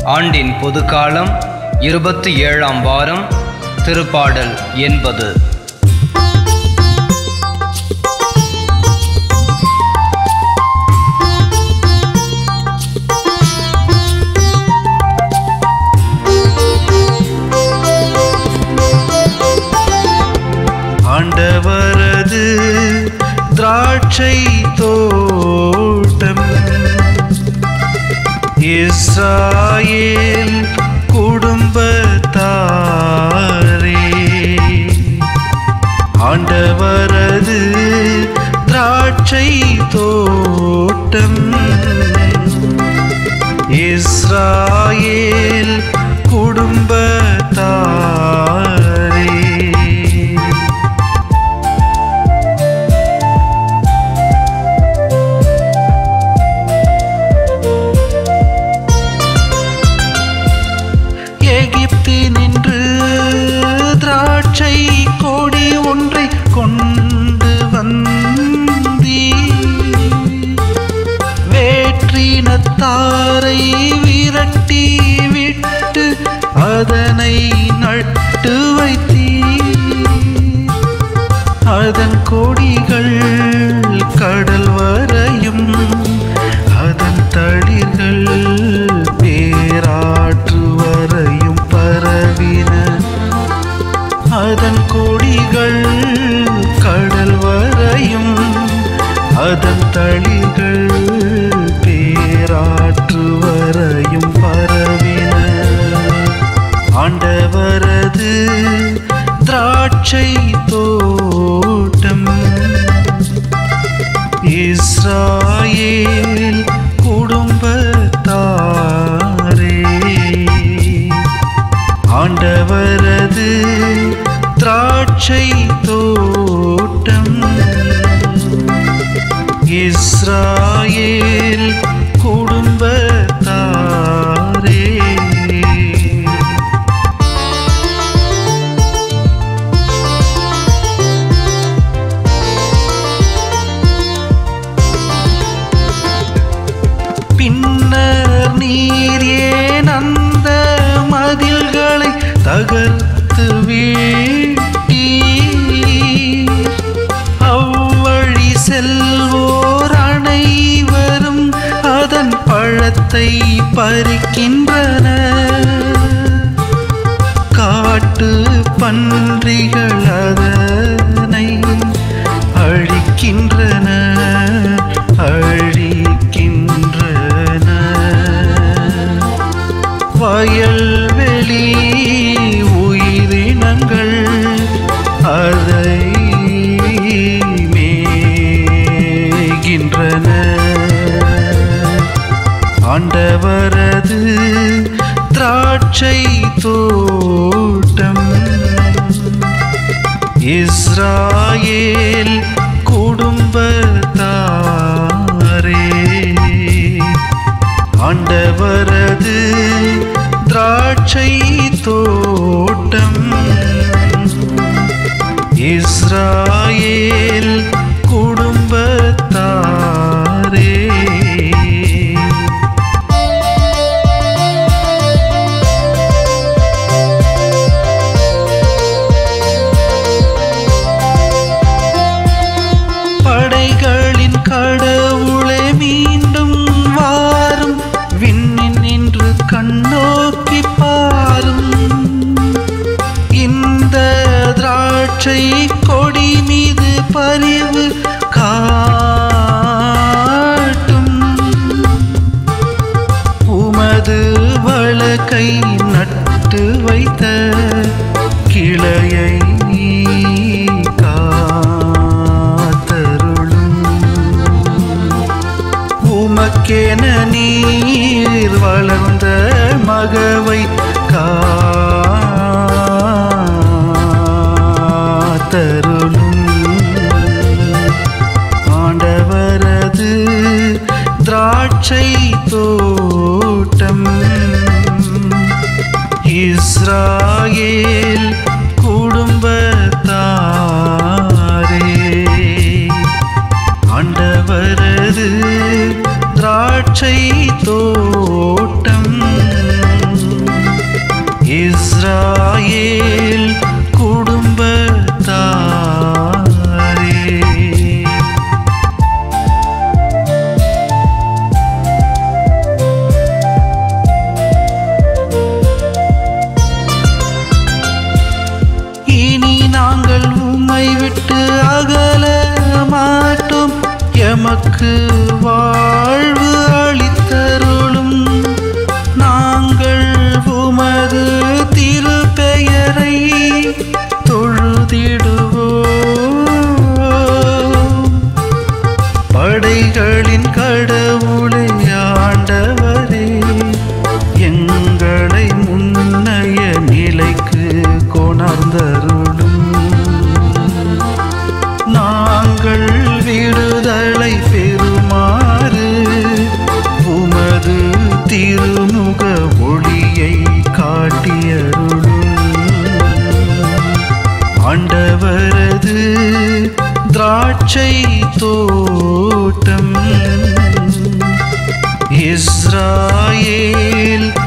ஆண்டின் பொதுக்காலம் இருபத்தி ஏழாம் வாரம் திருப்பாடல் எண்பது ஆண்டவரது திராட்சை தோட்டம் இஸ்ராயேல் குடும்பத்தாரே ஆண்டவரது திராட்சை தோட்டம் இஸ்ராயேல் குடும்பத்தாரே எகிப்தினின்று திராட்சை கொடி ஒன்றை கொண்டு வந்தீ வேற்றினத்தாரை விரட்டி விட்டு அதனை நட்டு வைத்தீ அதன் கொடிகள் கடல் வரையும் அதன் தளிர்கள் பேராற்று வரையும் பரவின அதன் கொடிகள் கடல் வரையும் அதன் தளிர்கள் பேராற்று வரையும் பரவின ஆண்டவரது திராட்சை தோட்டம் இஸ்ராயேல் குடும்பத்தாரே ஆண்டவரது திராட்சை தோட்டம் இஸ்ராயேல் குடும்பத்தாரே பின்னர் நீர் ஏன் அந்த மதில்களை தகர்த்து வீட்டி அவ்வழி செல்வோர் அனைவரும் அதன் பழத்தை பறிக்கின்றனர் காட்டு பன்றிகள் அதனை அழிக்கின்றன அழிக்கின்றன வயல்வெளி உயிரினங்கள் அதை மேய்கின்றன ஆண்டவரது திராட்சை தோட்டம் இஸ்ராயேல் குடும்பத்தாரே ஆண்டவரது திராட்சை தோட்டம் இஸ்ராயேல் குடும்பத்தாரே படைகளின் கடவுளே மீண்டும் வாரும் விண்ணின் நின்று கண்ணோக்கி பாரும் இந்த திராட்சை கொடி மீது பரிவு காட்டும் உமது வழக்கை நட்டு வைத்த கிளையை காத்தருளும் உமக்கென நீர் வளர்ந்த மகவை காத்தருளும் ஆண்டவரது திராட்சை தோட்டம் இஸ்ராயேல் குடும்பத்தாரே ஆண்டவரது திராட்சை தோட்டம் முக ஒளியை காட்டியருளும் ஆண்டவரது திராட்சை தோட்டம் இஸ்ராயேல்